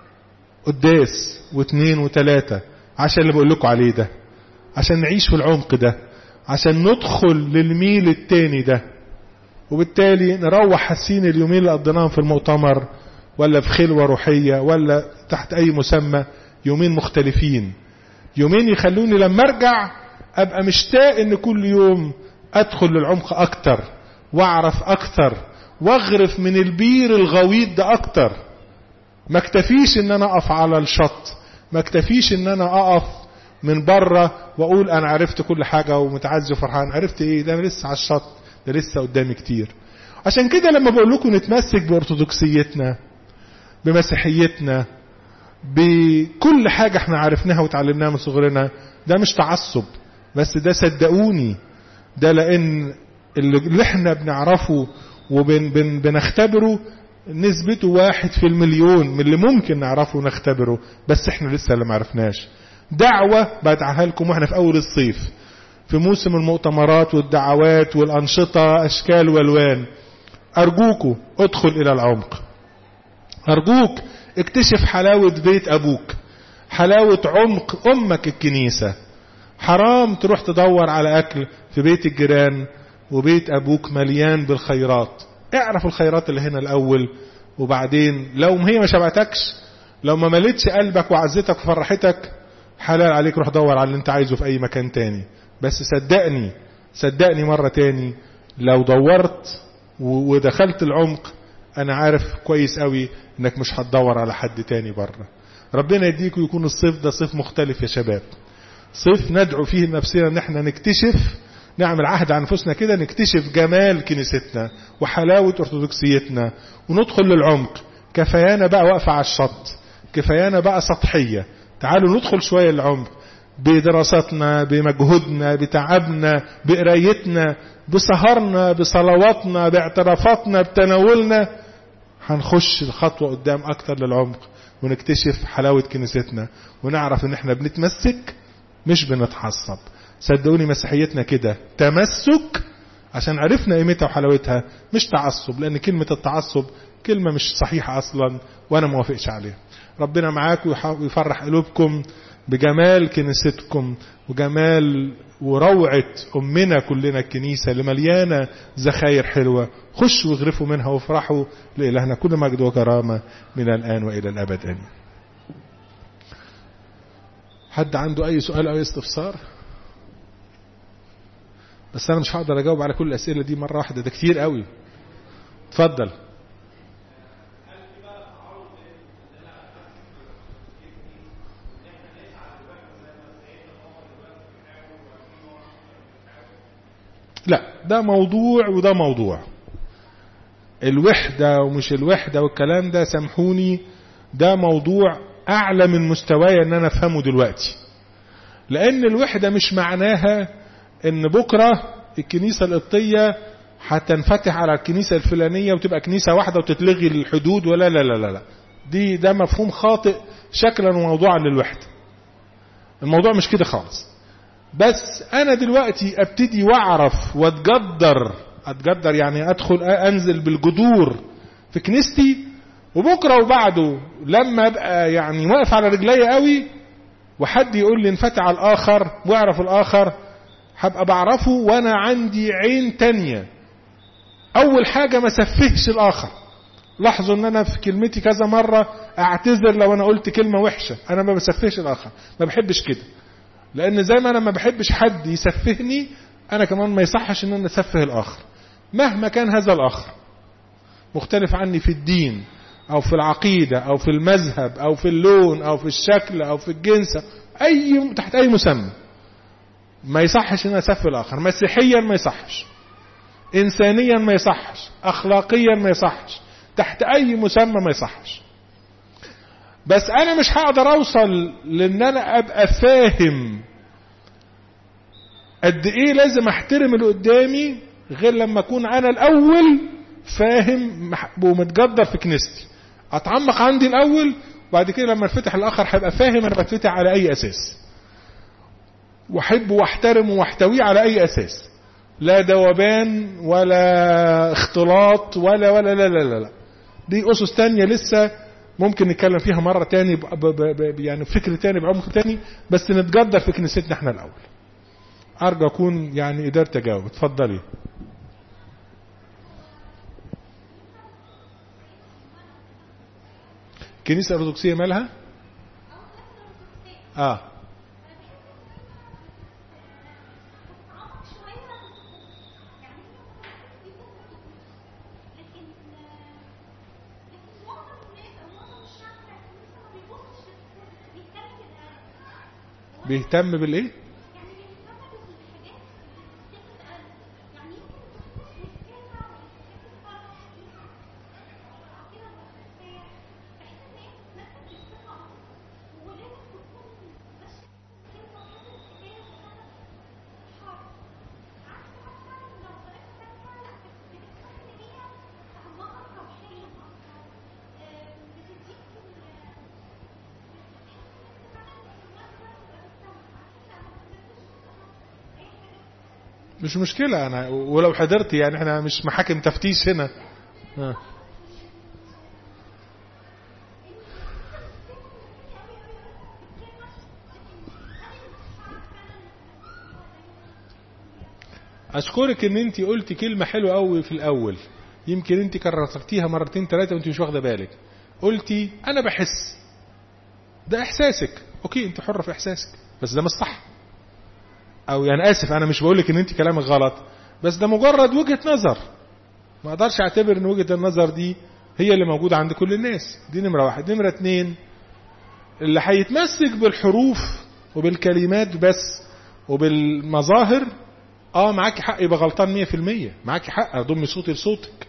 قداس واثنين وثلاثة عشان اللي بقول لكم عليه ده عشان نعيش في العمق ده عشان ندخل للميل التاني ده وبالتالي نروح حاسين اليومين اللي قضيناهم في المؤتمر ولا في خلوة روحية ولا تحت أي مسمى يومين مختلفين يومين يخلوني لما ارجع ابقى مشتاق ان كل يوم ادخل للعمق اكتر واعرف اكتر واغرف من البير الغويط ده اكتر ما اكتفيش ان انا اقف على الشط ما اكتفيش ان انا اقف من بره واقول انا عرفت كل حاجة ومتعزي وفرحان عرفت ايه ده انا لسه على الشط ده لسه قدامي كتير عشان كده لما بقول لكم نتمسك بارثوذكسيتنا بمسيحيتنا بكل حاجة احنا عرفناها وتعلمناها من صغرنا ده مش تعصب بس ده صدقوني ده لان اللي احنا بنعرفه وبنختبره نسبته واحد في المليون من اللي ممكن نعرفه ونختبره بس احنا لسه اللي معرفناش دعوة بدعها لكم واحنا في اول الصيف في موسم المؤتمرات والدعوات والانشطة اشكال والوان ارجوكوا ادخل الى العمق ارجوك اكتشف حلاوة بيت ابوك حلاوة عمق امك الكنيسة حرام تروح تدور على اكل في بيت الجيران وبيت ابوك مليان بالخيرات اعرف الخيرات اللي هنا الاول وبعدين لو هي ما شبعتكش لو ما ملتش قلبك وعزتك وفرحتك حلال عليك روح دور على اللي انت عايزه في اي مكان تاني بس صدقني صدقني مرة تاني لو دورت ودخلت العمق انا عارف كويس قوي انك مش هتدور على حد تاني بره ربنا يديك ويكون الصيف ده صيف مختلف يا شباب صيف ندعو فيه نفسنا ان احنا نكتشف نعمل عهد عن انفسنا كده نكتشف جمال كنيستنا وحلاوة ارثوذكسيتنا وندخل للعمق كفايانا بقى واقفة على الشط كفايانا بقى سطحية تعالوا ندخل شوية للعمق بدراستنا بمجهودنا بتعبنا بقرايتنا بسهرنا بصلواتنا باعترافاتنا بتناولنا هنخش الخطوة قدام اكتر للعمق ونكتشف حلاوة كنيستنا ونعرف ان احنا بنتمسك مش بنتحصب صدقوني مسيحيتنا كده تمسك عشان عرفنا قيمتها وحلاوتها مش تعصب لان كلمة التعصب كلمة مش صحيحة اصلا وانا موافقش عليها ربنا معاكم ويفرح قلوبكم بجمال كنيستكم وجمال وروعة أمنا كلنا الكنيسة اللي مليانة زخاير حلوة خشوا واغرفوا منها وافرحوا لإلهنا كل مجد وكرامة من الآن وإلى الأبد آمين حد عنده أي سؤال أو استفسار بس أنا مش هقدر أجاوب على كل الأسئلة دي مرة واحدة ده كتير قوي اتفضل لا ده موضوع وده موضوع الوحدة ومش الوحدة والكلام ده سامحوني ده موضوع أعلى من مستواي أن أنا أفهمه دلوقتي لأن الوحدة مش معناها أن بكرة الكنيسة القبطية هتنفتح على الكنيسة الفلانية وتبقى كنيسة واحدة وتتلغي الحدود ولا لا لا لا لا دي ده مفهوم خاطئ شكلا وموضوعا للوحدة الموضوع مش كده خالص بس انا دلوقتي ابتدي واعرف واتجدر اتجدر يعني ادخل انزل بالجذور في كنيستي وبكره وبعده لما ابقى يعني واقف على رجلي قوي وحد يقول لي انفتح على الاخر واعرف الاخر هبقى بعرفه وانا عندي عين تانية اول حاجة ما سفهش الاخر لاحظوا ان انا في كلمتي كذا مرة اعتذر لو انا قلت كلمة وحشة انا ما بسفهش الاخر ما بحبش كده لان زي ما انا ما بحبش حد يسفهني انا كمان ما يصحش ان انا اسفه الاخر مهما كان هذا الاخر مختلف عني في الدين او في العقيدة او في المذهب او في اللون او في الشكل او في الجنس اي تحت اي مسمى ما يصحش ان اسفه الاخر مسيحيا ما يصحش انسانيا ما يصحش اخلاقيا ما يصحش تحت اي مسمى ما يصحش بس انا مش هقدر اوصل لان انا ابقى فاهم قد ايه لازم احترم اللي قدامي غير لما اكون انا الاول فاهم ومتجدر في كنيستي اتعمق عندي الاول وبعد كده لما انفتح الاخر هيبقى فاهم انا بتفتح على اي اساس واحبه واحترمه واحتويه على اي اساس لا دوبان ولا اختلاط ولا ولا لا لا لا, لا. دي اسس تانية لسه ممكن نتكلم فيها مرة تاني ب ب ب يعني فكر تاني بعمق تاني بس نتقدر في كنيستنا احنا الاول ارجو اكون يعني قدرت اجاوب اتفضلي الكنيسة الأرثوذكسية مالها؟ اه بيهتم بالايه مش مشكلة أنا ولو حضرت يعني احنا مش محاكم تفتيش هنا آه. أشكرك إن أنت قلتي كلمة حلوة قوي في الأول يمكن أنت كررتيها مرتين ثلاثة وأنت مش واخدة بالك قلتي أنا بحس ده إحساسك أوكي أنت حرة في إحساسك بس ده مش صح او يعني اسف انا مش بقولك ان انت كلامك غلط بس ده مجرد وجهة نظر ما اقدرش اعتبر ان وجهة النظر دي هي اللي موجودة عند كل الناس دي نمرة واحد نمرة اتنين اللي هيتمسك بالحروف وبالكلمات بس وبالمظاهر اه معاكي حق يبقى غلطان مية في المية معاكي حق اضم صوتي لصوتك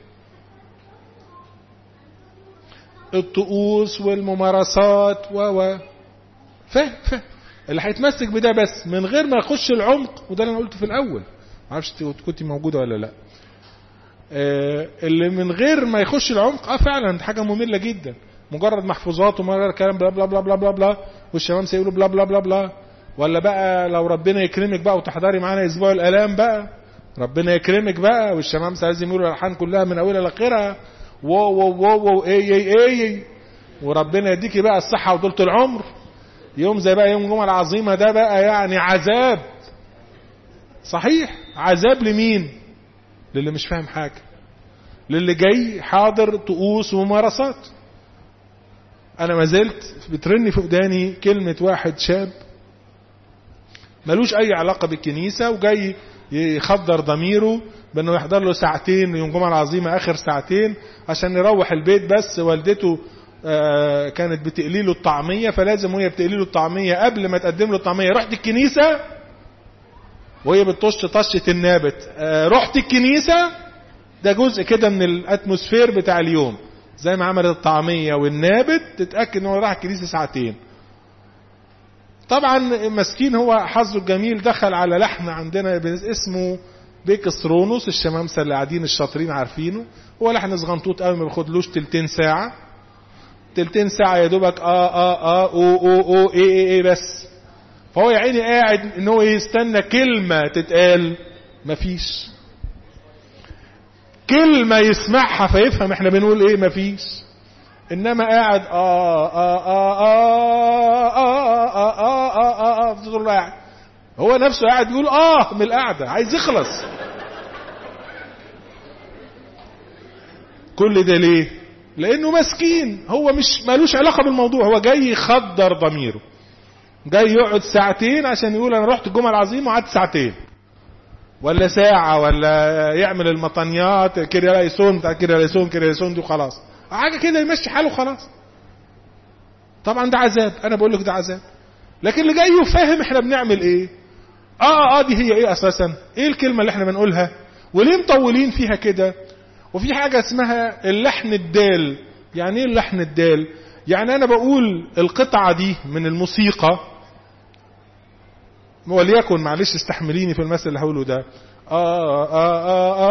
الطقوس والممارسات و و فاهم فاهم اللي هيتمسك بده بس من غير ما يخش العمق وده اللي انا قلته في الاول معرفش كنت موجوده ولا لا آه اللي من غير ما يخش العمق اه فعلا دي حاجه ممله جدا مجرد محفوظات ومجرد كلام بلا بلا بلا بلا بلا بلا والشباب سيقولوا بلا بلا بلا بلا ولا بقى لو ربنا يكرمك بقى وتحضري معانا اسبوع الالام بقى ربنا يكرمك بقى والشمام لازم يقولوا الالحان كلها من اولها لاخرها واو واو واو واو اي اي اي وربنا يديكي بقى الصحه وطولة العمر يوم زي بقى يوم الجمعة العظيمة ده بقى يعني عذاب صحيح عذاب لمين للي مش فاهم حاجة للي جاي حاضر طقوس وممارسات انا ما زلت بترني في وداني كلمة واحد شاب ملوش اي علاقة بالكنيسة وجاي يخدر ضميره بانه يحضر له ساعتين يوم الجمعة العظيمة اخر ساعتين عشان يروح البيت بس والدته آه كانت بتقلي له الطعمية فلازم وهي بتقلي له الطعمية قبل ما تقدم له الطعمية رحت الكنيسة وهي بتطش طشة النابت آه رحت الكنيسة ده جزء كده من الاتموسفير بتاع اليوم زي ما عملت الطعمية والنابت تتأكد ان هو راح الكنيسة ساعتين طبعا مسكين هو حظه الجميل دخل على لحن عندنا اسمه بيكسترونوس الشمامسة اللي قاعدين الشاطرين عارفينه هو لحن صغنطوط قوي ما بياخدلوش تلتين ساعة تلتين ساعة يا دوبك اه اه اه او او او ايه ايه ايه بس فهو يا عيني قاعد ان هو يستنى كلمة تتقال مفيش كلمة يسمعها فيفهم احنا بنقول ايه مفيش انما قاعد اه اه اه اه اه اه اه اه اه اه اه قاعد هو نفسه قاعد يقول اه من القعده عايز يخلص كل ده ليه لانه مسكين هو مش مالوش علاقه بالموضوع هو جاي يخدر ضميره جاي يقعد ساعتين عشان يقول انا رحت الجمعه العظيمه وقعدت ساعتين ولا ساعة ولا يعمل المطنيات كده يسون بتاع كده يسون كده يسون دي وخلاص حاجة كده يمشي حاله خلاص طبعا ده عذاب انا بقول لك ده عذاب لكن اللي جاي يفهم احنا بنعمل ايه اه اه دي هي ايه اساسا ايه الكلمة اللي احنا بنقولها وليه مطولين فيها كده وفي حاجة اسمها اللحن الدال يعني ايه اللحن الدال يعني انا بقول القطعة دي من الموسيقى وليكن معلش استحمليني في المثل اللي هقوله ده آه آه آه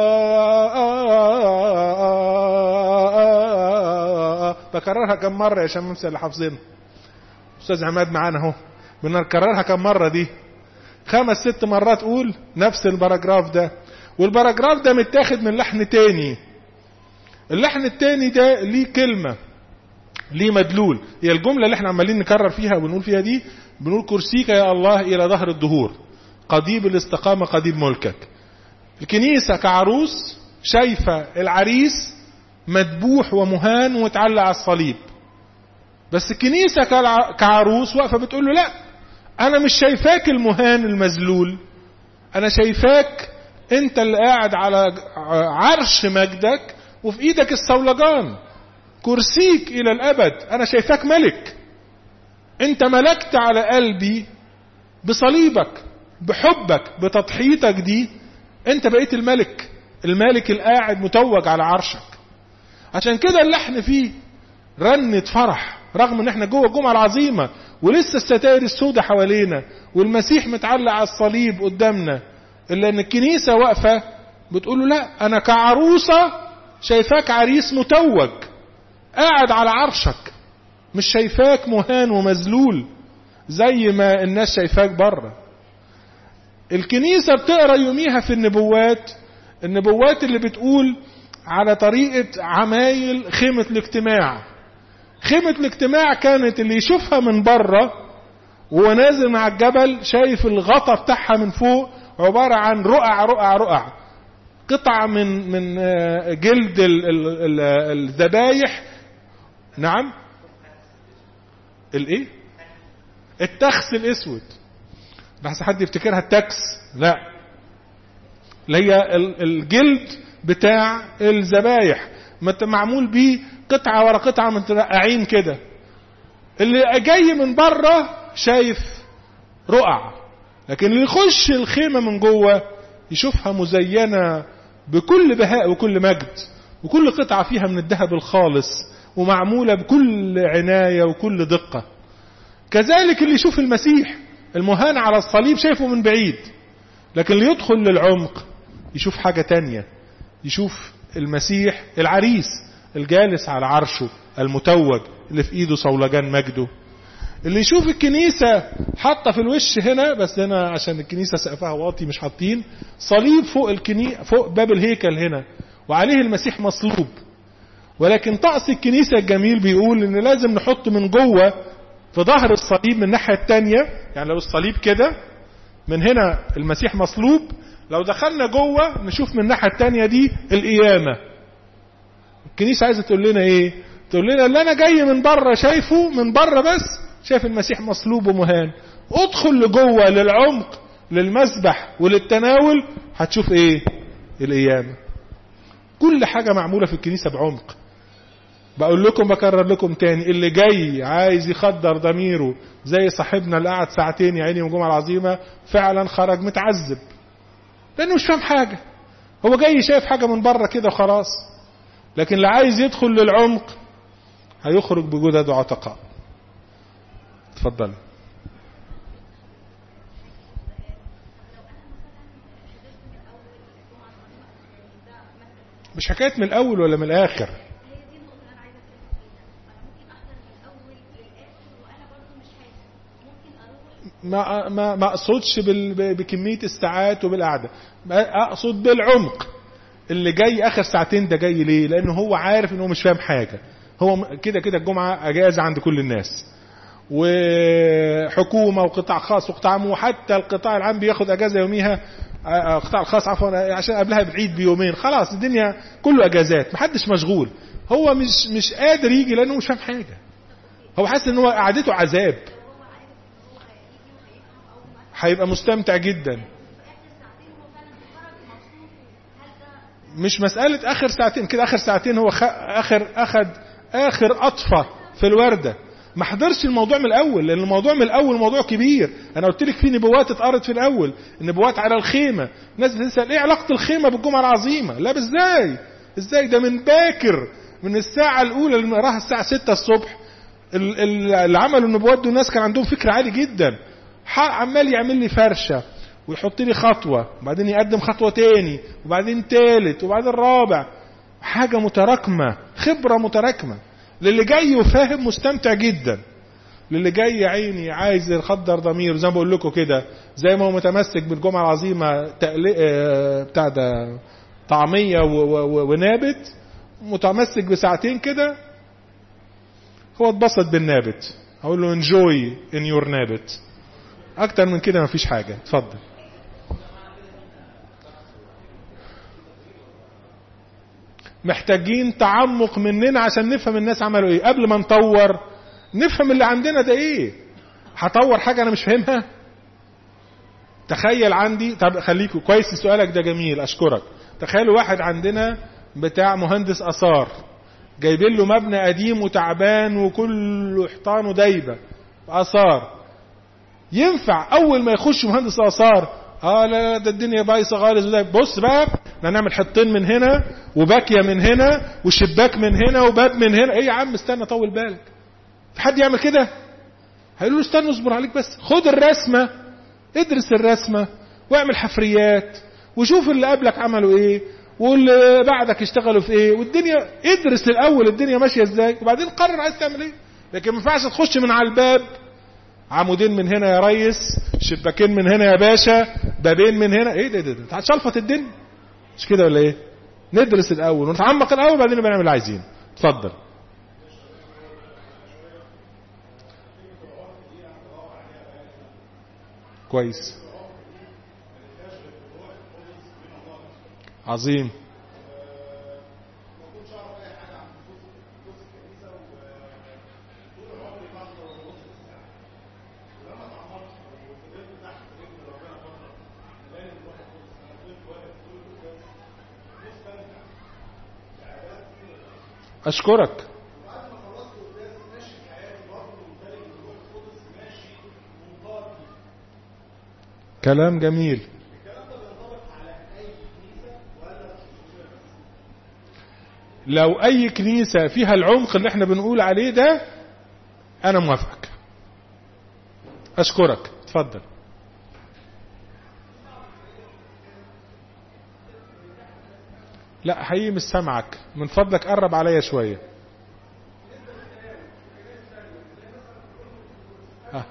آه بكررها كم مرة يا شمس اللي حافظينها أستاذ عماد معانا أهو بنكررها كم مرة دي خمس ست مرات قول نفس الباراجراف ده والباراجراف ده متاخد من لحن تاني اللحن التاني ده ليه كلمة ليه مدلول هي الجملة اللي احنا عمالين نكرر فيها ونقول فيها دي بنقول كرسيك يا الله إلى ظهر الدهور قضيب الاستقامة قضيب ملكك الكنيسة كعروس شايفة العريس مذبوح ومهان ومتعلق على الصليب بس الكنيسة كعروس واقفة بتقول له لا أنا مش شايفاك المهان المذلول أنا شايفاك أنت اللي قاعد على عرش مجدك وفي إيدك الصولجان كرسيك إلى الأبد أنا شايفاك ملك أنت ملكت على قلبي بصليبك بحبك بتضحيتك دي أنت بقيت الملك الملك القاعد متوج على عرشك عشان كده اللحن فيه رنة فرح رغم ان احنا جوه الجمعة العظيمة ولسه الستائر السوداء حوالينا والمسيح متعلق على الصليب قدامنا الا ان الكنيسة واقفة بتقول له لا انا كعروسة شايفاك عريس متوج قاعد على عرشك مش شايفاك مهان ومذلول زي ما الناس شايفاك بره الكنيسة بتقرا يوميها في النبوات النبوات اللي بتقول على طريقة عمايل خيمة الاجتماع خيمة الاجتماع كانت اللي يشوفها من بره وهو نازل مع الجبل شايف الغطا بتاعها من فوق عبارة عن رقع رقع رقع قطع من من جلد الذبايح نعم الايه التخس الاسود بحس حد يفتكرها التكس لا اللي هي الجلد بتاع الذبايح معمول بيه قطعة ورا قطعة مترقعين كده اللي جاي من بره شايف رقع لكن اللي يخش الخيمة من جوه يشوفها مزينة بكل بهاء وكل مجد وكل قطعة فيها من الذهب الخالص ومعمولة بكل عناية وكل دقة كذلك اللي يشوف المسيح المهان على الصليب شايفه من بعيد لكن اللي يدخل للعمق يشوف حاجة تانية يشوف المسيح العريس الجالس على عرشه المتوج اللي في ايده صولجان مجده اللي يشوف الكنيسة حاطة في الوش هنا بس هنا عشان الكنيسة سقفها واطي مش حاطين صليب فوق الكني فوق باب الهيكل هنا وعليه المسيح مصلوب ولكن طقس الكنيسة الجميل بيقول ان لازم نحط من جوه في ظهر الصليب من الناحية التانية يعني لو الصليب كده من هنا المسيح مصلوب لو دخلنا جوه نشوف من الناحية التانية دي القيامة الكنيسة عايزة تقول لنا ايه تقول لنا اللي انا جاي من بره شايفه من بره بس شايف المسيح مصلوب ومهان ادخل لجوه للعمق للمسبح وللتناول هتشوف ايه القيامة كل حاجة معمولة في الكنيسة بعمق بقول لكم بكرر لكم تاني اللي جاي عايز يخدر ضميره زي صاحبنا اللي قعد ساعتين يا عيني من الجمعة العظيمة فعلا خرج متعذب لانه مش فاهم حاجة هو جاي شايف حاجة من بره كده وخلاص لكن اللي عايز يدخل للعمق هيخرج بجدد وعتقاء اتفضل مش حكاية من الأول ولا من الآخر ما ما ما اقصدش بكميه الساعات وبالقعده اقصد بالعمق اللي جاي اخر ساعتين ده جاي ليه لانه هو عارف انه مش فاهم حاجه هو كده كده الجمعه اجازه عند كل الناس وحكومة وقطاع خاص وقطاع عام وحتى القطاع العام بياخد اجازة يوميها آه، القطاع الخاص عفوا عشان قبلها بعيد بيومين خلاص الدنيا كله اجازات محدش مشغول هو مش مش قادر يجي لانه مش فاهم حاجة هو حاسس ان هو قعدته عذاب هيبقى مستمتع جدا مش مسألة آخر ساعتين كده آخر ساعتين هو خ... آخر أخد آخر أطفى في الوردة ما حضرش الموضوع من الأول لأن الموضوع من الأول موضوع كبير أنا قلت لك في نبوات اتقرت في الأول النبوات على الخيمة الناس بتسأل إيه علاقة الخيمة بالجمعة العظيمة لا إزاي إزاي ده من باكر من الساعة الأولى اللي نقراها الساعة 6 الصبح ال- ال- اللي عملوا النبوات دول ناس كان عندهم فكر عالي جدا ح- عمال يعمل لي فرشة ويحط لي خطوة وبعدين يقدم خطوة تاني وبعدين تالت وبعدين رابع حاجة متراكمة خبرة متراكمة للي جاي وفاهم مستمتع جدا للي جاي يا عيني عايز يخدر ضميره زي ما بقول لكم كده زي ما هو متمسك بالجمعة العظيمة تقلي... آه، بتاع ده طعمية و... و... ونابت متمسك بساعتين كده هو اتبسط بالنابت اقول له enjoy in your نابت اكتر من كده مفيش حاجة اتفضل محتاجين تعمق مننا عشان نفهم الناس عملوا ايه قبل ما نطور نفهم اللي عندنا ده ايه هطور حاجة انا مش فاهمها تخيل عندي طب خليكوا كويس سؤالك ده جميل اشكرك تخيلوا واحد عندنا بتاع مهندس اثار جايبين له مبنى قديم وتعبان وكله حيطانه دايبه اثار ينفع اول ما يخش مهندس اثار اه لا لا ده الدنيا بايظه خالص وده بص بقى احنا هنعمل حطين من هنا وباكيه من هنا وشباك من هنا وباب من هنا ايه يا عم استنى طول بالك في حد يعمل كده هيقولوا له استنى اصبر عليك بس خد الرسمه ادرس الرسمه واعمل حفريات وشوف اللي قبلك عملوا ايه واللي بعدك اشتغلوا في ايه والدنيا ادرس الاول الدنيا ماشيه ازاي وبعدين قرر عايز تعمل ايه لكن ما ينفعش تخش من على الباب عمودين من هنا يا ريس شباكين من هنا يا باشا بابين من هنا ايه ده ده ده انت هتشلفط الدنيا مش كده ولا ايه ندرس الاول ونتعمق الاول بعدين نبقى نعمل اللي عايزينه اتفضل كويس عظيم أشكرك كلام جميل لو أي كنيسة فيها العمق اللي احنا بنقول عليه ده أنا موافقك أشكرك اتفضل لا حقيقي مش سامعك من فضلك قرب عليا شوية ها.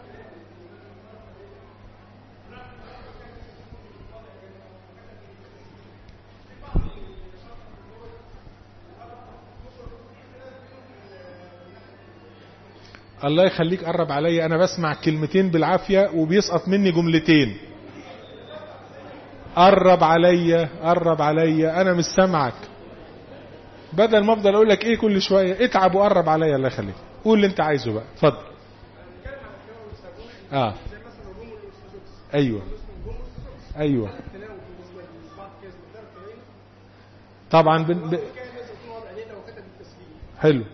الله يخليك قرب عليا انا بسمع كلمتين بالعافية وبيسقط مني جملتين قرب عليا قرب عليا انا مش سامعك بدل ما افضل اقول لك ايه كل شويه اتعب وقرب عليا الله يخليك قول اللي انت عايزه بقى اتفضل اه ايوه ايوه طبعا بن... ب... حلو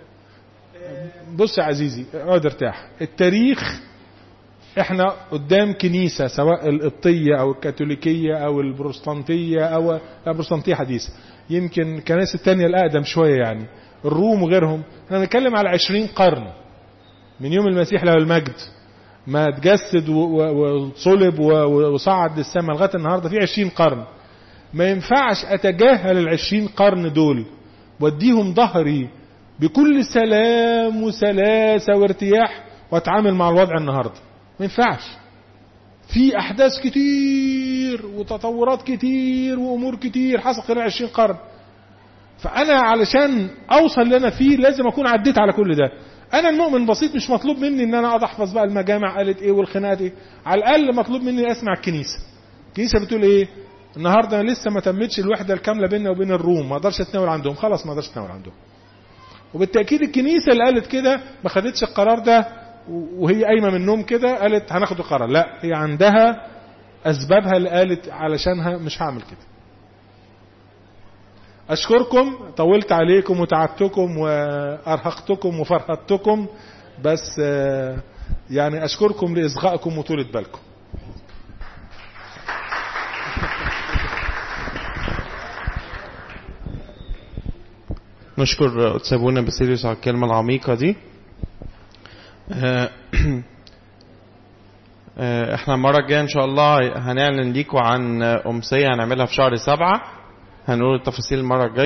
بص يا عزيزي اقعد ارتاح التاريخ احنا قدام كنيسة سواء القبطية او الكاثوليكية او البروستانتية او البروستانتية حديثة يمكن الكنائس التانية الاقدم شوية يعني الروم وغيرهم احنا بنتكلم على عشرين قرن من يوم المسيح له المجد ما تجسد وصلب وصعد للسماء لغاية النهاردة في عشرين قرن ما ينفعش اتجاهل العشرين قرن دول واديهم ظهري بكل سلام وسلاسة وارتياح واتعامل مع الوضع النهارده ما ينفعش في احداث كتير وتطورات كتير وامور كتير حصل خلال 20 قرن فانا علشان اوصل اللي انا فيه لازم اكون عديت على كل ده انا المؤمن بسيط مش مطلوب مني ان انا اقعد احفظ بقى المجامع قالت ايه والخناقات ايه على الاقل مطلوب مني اسمع الكنيسه الكنيسه بتقول ايه النهارده انا لسه ما تمتش الوحده الكامله بيننا وبين الروم ما اقدرش اتناول عندهم خلاص ما اقدرش اتناول عندهم وبالتاكيد الكنيسه اللي قالت كده ما خدتش القرار ده وهي قايمه من النوم كده قالت هناخد القرار لا هي عندها اسبابها اللي قالت علشانها مش هعمل كده اشكركم طولت عليكم وتعبتكم وارهقتكم وفرهدتكم بس يعني اشكركم لاصغائكم وطولة بالكم نشكر قدس ابونا باسيليوس على الكلمه العميقه دي احنا المره الجايه ان شاء الله هنعلن ليكم عن امسيه هنعملها في شهر سبعة هنقول التفاصيل المره الجايه